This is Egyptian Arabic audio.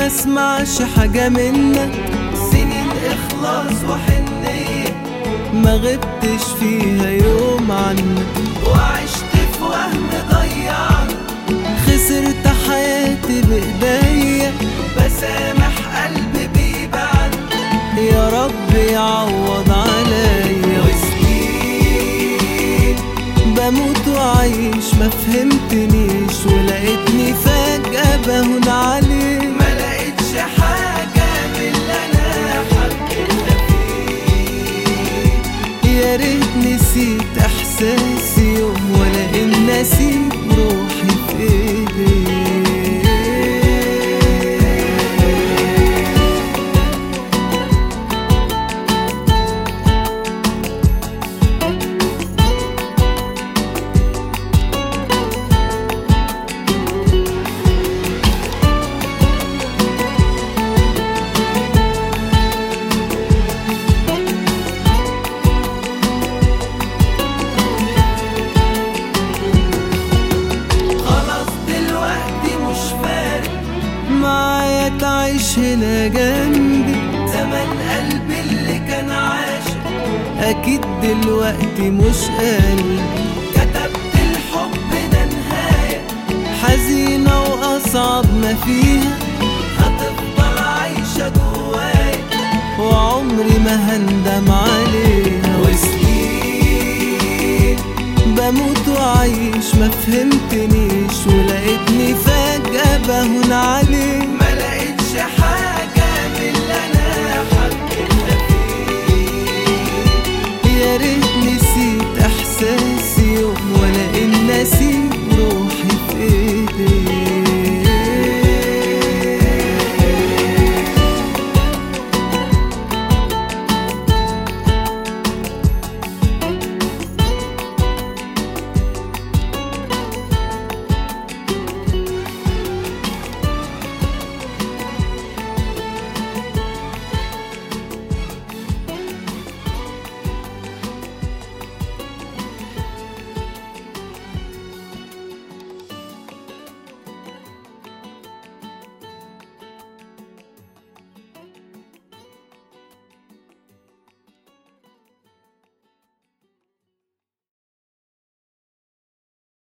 ما اسمعش حاجة منك سنين اخلاص وحنية ما غبتش فيها يوم عنك وعشت في وهم ضيعني خسرت حياتي بايديا بسامح قلبي بيبان يا رب يعوض عليا وسنين بموت وعايش ما فهمتنيش ولقيتني فجأة بهون عليك ما لقيتش حاجة من اللي أنا حبيتها فيك يا ريت نسيت إحساسي يوم ولا إن نسيت روحي في إيديك خلاص دلوقتي مش فارق معايا تعيش هنا جنبي زمان قلبي اللي كان عاشق اكيد دلوقتي مش قلبي كتبت الحب ده نهاية حزينة واصعب ما فيها هتفضل عايشة جوايا وعمري ما هندم عليها وسنين بموت وعايش ما فهمتنيش ولقيتني فجأة بهون عليك